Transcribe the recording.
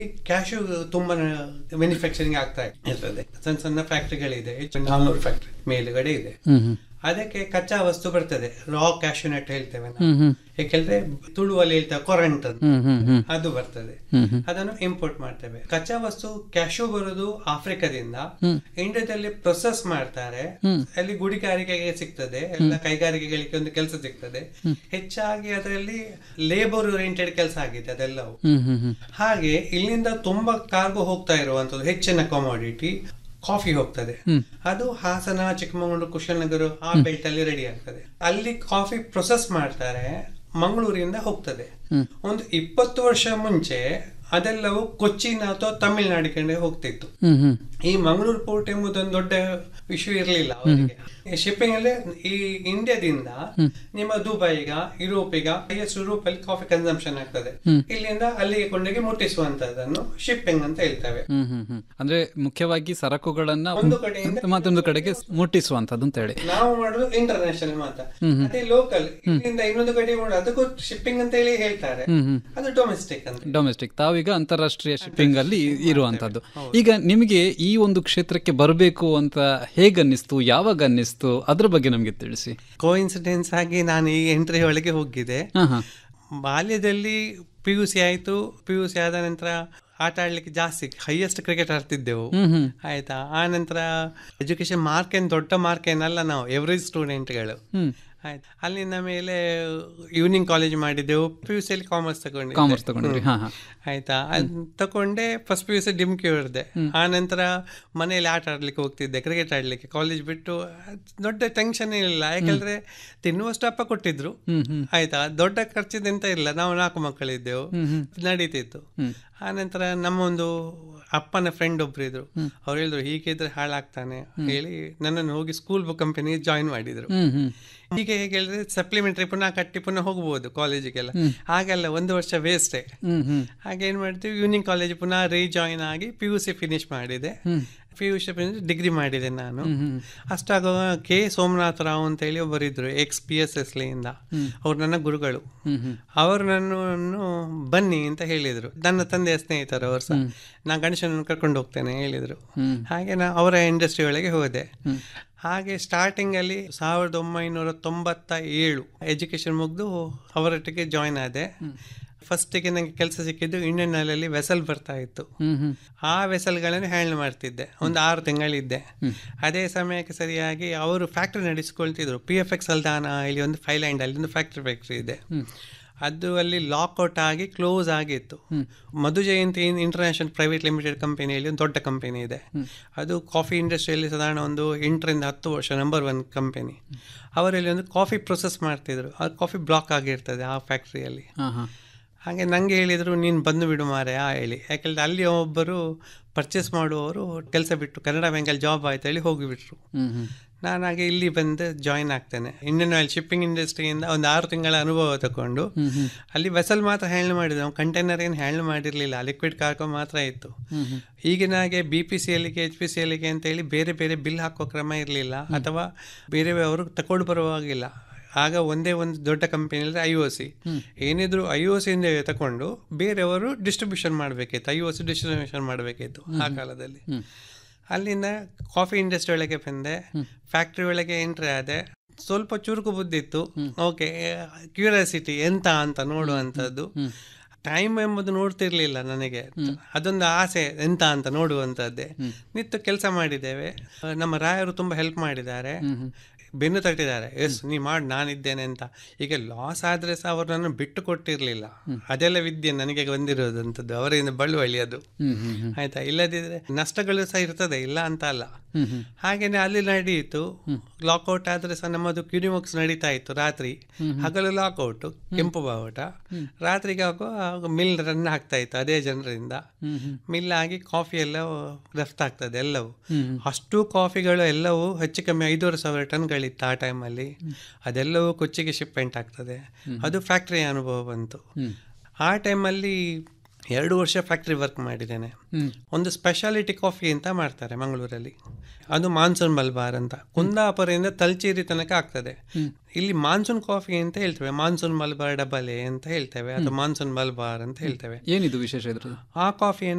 Cash ತುಂಬಾ manufacturing ಆಗ್ತಾ ಇರ್ತದೆ ಸಣ್ಣ ಸಣ್ಣ ಫ್ಯಾಕ್ಟ್ರಿಗಳಿದೆ ನಾಲ್ನೂರು ಫ್ಯಾಕ್ಟ್ರಿ ಮೇಲುಗಡೆ ಇದೆ ಹ್ಮ್ ಹ್ಮ್ ಅದಕ್ಕೆ ಕಚ್ಚಾ ವಸ್ತು ಬರ್ತದೆ ರಾ ಕ್ಯಾಶು ನಟ್ ಹೇಳ್ತೇವೆ ನಾವು ಹ್ಮ್ ಹ್ಮ್ ಯಾಕೆಂದ್ರೆ ತುಳುವಲ್ಲಿ ಹೇಳ್ತೇವೆ ಕೊರಂಟ್ ಅಂತ ಹ್ಮ್ ಹ್ಮ್ ಹ್ಮ್ ಅದು ಬರ್ತದೆ ಹ್ಮ್ ಹ್ಮ್ ಅದನ್ನು ಇಂಪೋರ್ಟ್ ಮಾಡ್ತೇವೆ ಕಚ್ಚಾ ವಸ್ತು ಕ್ಯಾಶು ಬರುದು ಆಫ್ರಿಕಾದಿಂದ ಹ್ಮ್. ಇಂಡಿಯಾದಲ್ಲಿ ಪ್ರೊಸೆಸ್ ಮಾಡ್ತಾರೆ ಹ್ಮ್. ಅಲ್ಲಿ ಗುಡಿಗಾರಿಕೆಗೆ ಸಿಗ್ತದೆ ಎಲ್ಲ ಕೈಗಾರಿಕೆಗಳಿಗೆ ಒಂದು ಕೆಲಸ ಸಿಗ್ತದೆ ಹೆಚ್ಚಾಗಿ ಅದರಲ್ಲಿ ಲೇಬರ್ ಓರಿಯೆಂಟೆಡ್ ಕೆಲಸ ಆಗಿದೆ ಅದೆಲ್ಲವೂ ಹ್ಮ್ ಹ್ಮ್ ಹ್ಮ್ ಹಾಗೆ ಇಲ್ಲಿಂದ ತುಂಬಾ ಕಾರ್ಗೋ ಹೋಗ್ತಾ ಇರುವಂತದ್ದು ಹೆಚ್ಚಿನ ಕಾಮೋಡಿಟಿ ಕಾಫಿ ಹೋಗ್ತದೆ ಹ್ಮ್. ಅದು ಹಾಸನ ಚಿಕ್ಕಮಗಳೂರು ಕುಶಲನಗರ ಆ ಬೆಲ್ಟ್ ಅಲ್ಲಿ ರೆಡಿ ಆಗ್ತದೆ ಅಲ್ಲಿ ಕಾಫಿ ಪ್ರೊಸೆಸ್ ಮಾಡ್ತಾರೆ ಮಂಗಳೂರಿಂದ ಹೋಗ್ತದೆ ಹ್ಮ್. ಒಂದು ಇಪ್ಪತ್ತು ವರ್ಷ ಮುಂಚೆ ಅದೆಲ್ಲವೂ ಕೊಚ್ಚಿನ ಅಥವಾ ತಮಿಳ್ನಾಡು ಕಡೆ ಹೋಗ್ತಿತ್ತು ಹ್ಮ್ ಹ್ಮ್ ಈ ಮಂಗಳೂರು ಪೋರ್ಟ್ ಎಂಬುದೊಂದು ದೊಡ್ಡ ವಿಷಯ ಇರಲಿಲ್ಲ ಅವರಿಗೆ ಶಿಪ್ಪಿಂಗ್ ಅಲ್ಲಿ ಈ ಇಂಡಿಯಾದಿಂದ ನಿಮ್ಮ ದುಬೈಗ ಯುರೋಪಿಗ ಹೈಯೆಸ್ಟ್ ಯುರೋಪ್ ಅಲ್ಲಿ ಕಾಫಿ ಕನ್ಸಂಪ್ಷನ್ ಆಗ್ತದೆ ಇಲ್ಲಿಂದ ಅಲ್ಲಿಗೆ ಕೊಂಡೋಗಿ ಮುಟ್ಟಿಸುವಂತದನ್ನು ಶಿಪ್ಪಿಂಗ್ ಅಂತ ಹೇಳ್ತೇವೆ ಹ್ಮ್ ಹ್ಮ್ ಹ್ಮ್ ಅಂದ್ರೆ ಮುಖ್ಯವಾಗಿ ಸರಕುಗಳನ್ನ ಒಂದು ಕಡೆಯಿಂದ ಮತ್ತೊಂದು ಕಡೆಗೆ ಮುಟ್ಟಿಸುವಂತದ್ದು ಅಂತ ಹೇಳಿ ನಾವು ಮಾಡೋದು ಇಂಟರ್ನ್ಯಾಷನಲ್ ಮಾತ್ರ ಅದೇ ಲೋಕಲ್ ಇಲ್ಲಿಂದ ಇನ್ನೊಂದು ಕಡೆ ಮಾಡೋದು ಅದಕ್ಕೂ ಶಿಪ್ಪಿಂಗ್ ಅಂತ ಹೇಳಿ ಹೇಳ್ತಾರೆ ಹ್ಮ್ ಹ್ಮ್ ಅದು ಡೊಮೆಸ್ಟಿಕ್ ಅಂತ ಡೊಮೆಸ್ಟಿಕ್ ತಾವೀಗ ಅಂತಾರಾಷ್ಟ್ರೀಯ ಶಿಪ್ಪಿಂಗ್ ಅಲ್ಲಿ ಇರುವಂತದ್ದು ಈಗ ನಿಮಗೆ ಈ ಒಂದು ಕ್ಷೇತ್ರಕ್ಕೆ ಬರಬೇಕು ಅಂತ ಹೇಗ್ ಅನ್ನಿಸ್ತು ಯಾವಾಗ ಅನ್ನಿಸ್ತು ಅದ್ರ ಬಗ್ಗೆ ನಮ್ಗೆ ತಿಳಿಸಿ ಕೋಇನ್ಸಿಡೆನ್ಸ್ ಆಗಿ ನಾನು ಈ ಎಂಟ್ರಿ ಒಳಗೆ ಹೋಗಿದ್ದೆ ಹಾ ಹಾ ಬಾಲ್ಯದಲ್ಲಿ ಪಿ ಯು ಸಿ ಆಯ್ತು ಪಿ ಯು ಸಿ ಆದ ನಂತರ ಆಟ ಆಡ್ಲಿಕ್ಕೆ ಜಾಸ್ತಿ ಹೈಯೆಸ್ಟ್ ಕ್ರಿಕೆಟ್ ಆಡ್ತಿದ್ದೆವು ಹ್ಮ್ ಹ್ಮ್ ಆಯ್ತಾ ಆ ನಂತರ ಎಜುಕೇಶನ್ ಮಾರ್ಕ್ ಏನ್ ದೊಡ್ಡ ಮಾರ್ಕ್ ಏನಲ್ಲ ನಾವು ಎವರೇಜ್ ಸ್ಟೂಡೆಂಟ್ಗಳು ಹ್ಮ್ ಆಯ್ತು ಅಲ್ಲಿಂದ ಮೇಲೆ ಈವ್ನಿಂಗ್ ಕಾಲೇಜ್ ಮಾಡಿದ್ದೆವು ಪಿ ಯು ಸಿಯಲ್ಲಿ ಕಾಮರ್ಸ್ ತಗೊಂಡಿದ್ದೆ ಕಾಮರ್ಸ್ ತಗೊಂಡ್ರಿ ಹಾ ಹಾ ಆಯ್ತಾ ಅದ್ ತಕೊಂಡೆ ಫಸ್ಟ್ ಪಿ ಯು ಸಿ ಡಿಮ್ಕಿ ಹೊಡೆದೆ ಆ ನಂತರ ಮನೆಯಲ್ಲಿ ಆಟ ಆಡ್ಲಿಕ್ಕೆ ಹೋಗ್ತಿದ್ದೆ ಕ್ರಿಕೆಟ್ ಆಡ್ಲಿಕ್ಕೆ ಕಾಲೇಜ್ ಬಿಟ್ಟು ಅದ್ ದೊಡ್ಡ ಟೆನ್ಷನ್ ಇಲ್ಲ ಯಾಕಂದ್ರೆ ತಿನ್ನುವಷ್ಟು ಅಪ್ಪ ಕೊಟ್ಟಿದ್ರು ಹ್ಮ್ ಹ್ಮ್ ಆಯ್ತಾ ದೊಡ್ಡ ಖರ್ಚಿದೆಂತ ಇಲ್ಲ ನಾವು ನಾಲ್ಕು ಮಕ್ಕಳಿದ್ದೆವು ಹ್ಮ್ ಹ್ಮ್ ನಡೀತಿತ್ತು ಹ್ಮ್. ಆ ನಂತರ ನಮ್ಮ ಒಂದು ಅಪ್ಪನ ಫ್ರೆಂಡ್ ಒಬ್ರು ಇದ್ರು ಅವ್ರು ಹೇಳಿದ್ರು ಹೀಗಿದ್ರೆ ಹಾಳಾಗ್ತಾನೆ ಹೇಳಿ ನನ್ನನ್ನು ಹೋಗಿ ಸ್ಕೂಲ್ ಬುಕ್ ಕಂಪನಿಗೆ ಜಾಯಿನ್ ಮಾಡಿದ್ರು ಹ್ಮ್ ಹ್ಮ್ ಹೀಗೆ ಹೇಗೆ ಹೇಳಿದ್ರೆ ಸಪ್ಲಿಮೆಂಟ್ರಿ ಪುನಃ ಕಟ್ಟಿ ಪುನಃ ಹೋಗ್ಬೋದು ಕಾಲೇಜಿಗೆಲ್ಲ ಹಾಗೆಲ್ಲ ಒಂದು ವರ್ಷ ವೇಸ್ಟೇ ಹ್ಮ್ ಹ್ಮ್ ಹಾಗೆ ಏನು ಮಾಡ್ತೀವಿ ಯೂನಿಂಗ್ ಕಾಲೇಜ್ ಪುನಃ ರೀಜಾಯಿನ್ ಆಗಿ ಪಿ ಯು ಸಿ ಫಿನಿಶ್ ಮಾಡಿದೆ ಹ್ಮ್. P U C finish degree ಮಾಡಿದೆ ನಾನು ಹ್ಮ್ ಹ್ಮ್ ಅಷ್ಟಾಗುವಾಗ ಕೆ ಸೋಮನಾಥ ರಾವ್ ಅಂತ ಹೇಳಿ ಒಬ್ಬರಿದ್ರು ಎಕ್ಸ್ ಪಿ ಎಸ್ ಎಸ್ ಲಿಂದ ಅವ್ರು ನನ್ನ ಗುರುಗಳು ಹ್ಮ್ ಹ್ಮ್ ಅವರು ನನ್ನನ್ನು ಬನ್ನಿ ಅಂತ ಹೇಳಿದರು ನನ್ನ ತಂದೆಯ ಸ್ನೇಹಿತರು ಅವರು ಸಹ ನಾ ಗಣೇಶನನ್ನು ಕರ್ಕೊಂಡು ಹೋಗ್ತೇನೆ ಹೇಳಿದರು ಹ್ಮ್. ಹಾಗೆ ನಾ ಅವರ ಇಂಡಸ್ಟ್ರಿ ಒಳಗೆ ಹೋದೆ ಹಾಗೆ ಸ್ಟಾರ್ಟಿಂಗ್ ಅಲ್ಲಿ ಸಾವಿರದ ಒಂಬೈನೂರ ತೊಂಬತ್ತ ಏಳು ಎಜುಕೇಶನ್ ಮುಗಿದು ಅವರೊಟ್ಟಿಗೆ ಜಾಯ್ನ್ ಆದೆ ಫಸ್ಟಿಗೆ ನನಗೆ ಕೆಲಸ ಸಿಕ್ಕಿದ್ದು ಇಂಡಿಯನ್ ಆಯಿಲಲ್ಲಿ ವೆಸಲ್ ಬರ್ತಾ ಇತ್ತು ಹ್ಮ್ ಹ್ಮ್ ಆ ವೆಸಲ್ಗಳನ್ನು ಹ್ಯಾಂಡಲ್ ಮಾಡ್ತಿದ್ದೆ ಒಂದು ಆರು ತಿಂಗಳಿದ್ದೆ ಅದೇ ಸಮಯಕ್ಕೆ ಸರಿಯಾಗಿ ಅವರು ಫ್ಯಾಕ್ಟ್ರಿ ನಡೆಸಿಕೊಳ್ತಿದ್ರು ಪಿ ಎಫ್ ಎಕ್ಸ್ ಅಲ್ದಾನ ಇಲ್ಲಿ ಒಂದು ಫೈಲ್ಯಾಂಡ್ ಅಲ್ಲಿ ಒಂದು ಫ್ಯಾಕ್ಟ್ರಿ ಫ್ಯಾಕ್ಟ್ರಿ ಇದೆ ಅದು ಅಲ್ಲಿ ಲಾಕ್ಔಟ್ ಆಗಿ ಕ್ಲೋಸ್ ಆಗಿತ್ತು Madhu Jayanti international private limited ಕಂಪನಿಯಲ್ಲಿ ಒಂದು ದೊಡ್ಡ ಕಂಪನಿ ಇದೆ ಅದು ಕಾಫಿ ಇಂಡಸ್ಟ್ರಿಯಲ್ಲಿ ಸಾಧಾರಣ ಒಂದು ಎಂಟರಿಂದ ಹತ್ತು ವರ್ಷ ನಂಬರ್ ಒನ್ ಕಂಪನಿ ಅವರಲ್ಲಿ ಒಂದು ಕಾಫಿ ಪ್ರೊಸೆಸ್ ಮಾಡ್ತಿದ್ರು ಆ ಕಾಫಿ ಬ್ಲಾಕ್ ಆಗಿರ್ತದೆ ಆ ಫ್ಯಾಕ್ಟ್ರಿಯಲ್ಲಿ ಹಾ ಹಾ ಹಾಗೆ ನನಗೆ ಹೇಳಿದರು ನೀನು ಬಂದು ಬಿಡು ಮಾರೆ ಆ ಹೇಳಿ ಯಾಕೆಂದ್ರೆ ಅಲ್ಲಿ ಒಬ್ಬರು ಪರ್ಚೇಸ್ ಮಾಡುವವರು ಕೆಲಸ ಬಿಟ್ಟು ಕನ್ನಡ ಬ್ಯಾಂಕಲ್ಲಿ ಜಾಬ್ ಆಯ್ತು ಹೇಳಿ ಹೋಗಿಬಿಟ್ರು ಹ್ಮ್ ಹ್ಮ್ ನಾನು ಹಾಗೆ ಇಲ್ಲಿ ಬಂದು ಜಾಯಿನ್ ಆಗ್ತೇನೆ ಇಂಡಿಯನ್ ಆಯಿಲ್ ಶಿಪ್ಪಿಂಗ್ ಇಂಡಸ್ಟ್ರಿಯಿಂದ ಒಂದು ಆರು ತಿಂಗಳ ಅನುಭವ ತಗೊಂಡು ಅಲ್ಲಿ ವೆಸಲ್ ಮಾತ್ರ ಹ್ಯಾಂಡಲ್ ಮಾಡಿದ್ವಿ ನಾವು ಕಂಟೈನರ್ ಏನು ಹ್ಯಾಂಡಲ್ ಮಾಡಿರಲಿಲ್ಲ ಲಿಕ್ವಿಡ್ ಕಾರ್ಗೋ ಮಾತ್ರ ಇತ್ತು ಈಗಿನ ಹಾಗೆ ಬಿ ಪಿ ಸಿ ಎಲ್ಲಿಗೆ ಎಚ್ ಪಿ ಸಿ ಎಲ್ಲಿಗೆ ಅಂತೇಳಿ ಬೇರೆ ಬೇರೆ ಬಿಲ್ ಹಾಕೋ ಕ್ರಮ ಇರಲಿಲ್ಲ ಅಥವಾ ಬೇರೆಯವರು ತಕೊಂಡು ಬರುವಾಗಿಲ್ಲ ಆಗ ಒಂದೇ ಒಂದು ದೊಡ್ಡ ಕಂಪನಿಯಲ್ಲಿ ಐ ಒ ಸಿ ಏನಿದ್ರು ಐ ಒ ಸಿಯಿಂದ ತಗೊಂಡು ಬೇರೆಯವರು ಡಿಸ್ಟ್ರಿಬ್ಯೂಷನ್ ಮಾಡಬೇಕಿತ್ತು ಐ ಒ ಸಿ ಡಿಸ್ಟ್ರಿಬ್ಯೂಷನ್ ಮಾಡಬೇಕಿತ್ತು ಆ ಕಾಲದಲ್ಲಿ ಅಲ್ಲಿಂದ ಕಾಫಿ ಇಂಡಸ್ಟ್ರಿ ಒಳಗೆ ಬಂದೆ ಫ್ಯಾಕ್ಟ್ರಿ ಒಳಗೆ ಎಂಟ್ರಿ ಆದೆ ಸ್ವಲ್ಪ ಚುರುಕು ಬುದ್ಧಿತ್ತು ಓಕೆ ಕ್ಯೂರಿಯಾಸಿಟಿ ಎಂತ ಅಂತ ನೋಡುವಂಥದ್ದು ಟೈಮ್ ಎಂಬುದು ನೋಡ್ತಿರ್ಲಿಲ್ಲ ನನಗೆ ಅದೊಂದು ಆಸೆ ಎಂತ ಅಂತ ನೋಡುವಂಥದ್ದೇ ನಿತ್ತು ಕೆಲಸ ಮಾಡಿದ್ದೇವೆ ನಮ್ಮ ರಾಯರು ತುಂಬ ಹೆಲ್ಪ್ ಮಾಡಿದ್ದಾರೆ ಬೆನ್ನು ತಟ್ಟಿದ್ದಾರೆ ಎಸ್ ನೀ ಮಾಡಿ ನಾನಿದ್ದೇನೆ ಅಂತ ಈಗ ಲಾಸ್ ಆದ್ರೆ ಸಹ ಅವರು ನನ್ನ ಬಿಟ್ಟು ಕೊಟ್ಟಿರ್ಲಿಲ್ಲ ಅದೆಲ್ಲ ವಿದ್ಯೆ ನನಗೆ ಬಂದಿರೋದಂಥದ್ದು ಅವರಿಂದ ಬಳುವಳಿ ಅದು ಹ್ಮ್ ಹ್ಮ್ ಹ್ಮ್ ಆಯ್ತಾ ಇಲ್ಲದಿದ್ರೆ ನಷ್ಟಗಳು ಸಹ ಇರ್ತದೆ ಇಲ್ಲ ಅಂತ ಅಲ್ಲ ಹ್ಮ್ ಹ್ಮ್ ಹಾಗೇನೆ ಅಲ್ಲಿ ನಡೆಯಿತು ಲಾಕೌಟ್ ಆದ್ರೆ ಸಹ ನಮ್ಮದು ಕ್ಯೂನಿಮಕ್ಸ್ ನಡೀತಾ ಇತ್ತು ರಾತ್ರಿ ಹಗಲು ಲಾಕೌಟ್ ಕೆಂಪು ಬಾವುಟ ರಾತ್ರಿಗೆ ಆಗುವ ಮಿಲ್ ರನ್ ಆಗ್ತಾ ಇತ್ತು ಅದೇ ಜನರಿಂದ ಹ್ಮ್ ಹ್ಮ್ ಮಿಲ್ ಆಗಿ ಕಾಫಿ ಎಲ್ಲ ರಫ್ತಾಗ್ತದೆ ಎಲ್ಲವೂ ಹ್ಮ್. ಅಷ್ಟು ಕಾಫಿಗಳು ಎಲ್ಲವೂ ಹೆಚ್ಚು ಕಮ್ಮಿ ಐದೂವರೆ ಸಾವಿರ ಟನ್ಗಳಿತ್ತು ಆ ಟೈಮಲ್ಲಿ ಅದೆಲ್ಲವೂ ಕೊಚ್ಚಿಗೆ ಶಿಪ್ಮೆಂಟ್ ಆಗ್ತದೆ ಅದು ಫ್ಯಾಕ್ಟ್ರಿಯ ಅನುಭವ ಬಂತು ಹ್ಮ್. ಆ ಟೈಮಲ್ಲಿ ಎರಡು ವರ್ಷ ಫ್ಯಾಕ್ಟ್ರಿ ವರ್ಕ್ ಮಾಡಿದ್ದೇನೆ ಹ್ಮ್ ಒಂದು ಸ್ಪೆಷಾಲಿಟಿ ಕಾಫಿ ಅಂತ ಮಾಡ್ತಾರೆ ಮಂಗಳೂರಲ್ಲಿ ಅದು ಮಾನ್ಸೂನ್ ಮಲ್ಬಾರ್ ಅಂತ ಕುಂದಾಪುರದಿಂದ ತಲ್ಚೇರಿ ತನಕ ಆಗ್ತದೆ ಇಲ್ಲಿ ಮಾನ್ಸೂನ್ ಕಾಫಿ ಅಂತ ಹೇಳ್ತೇವೆ ಮಾನ್ಸೂನ್ ಮಲ್ಬಾರ್ ಡಬಲೆ ಅಂತ ಹೇಳ್ತೇವೆ ಅದು ಮಾನ್ಸೂನ್ ಮಲ್ಬಾರ್ ಅಂತ ಹೇಳ್ತೇವೆ ಏನಿದು ವಿಶೇಷ ಇದ್ರದ್ದು ಆ ಕಾಫಿಯನ್ನು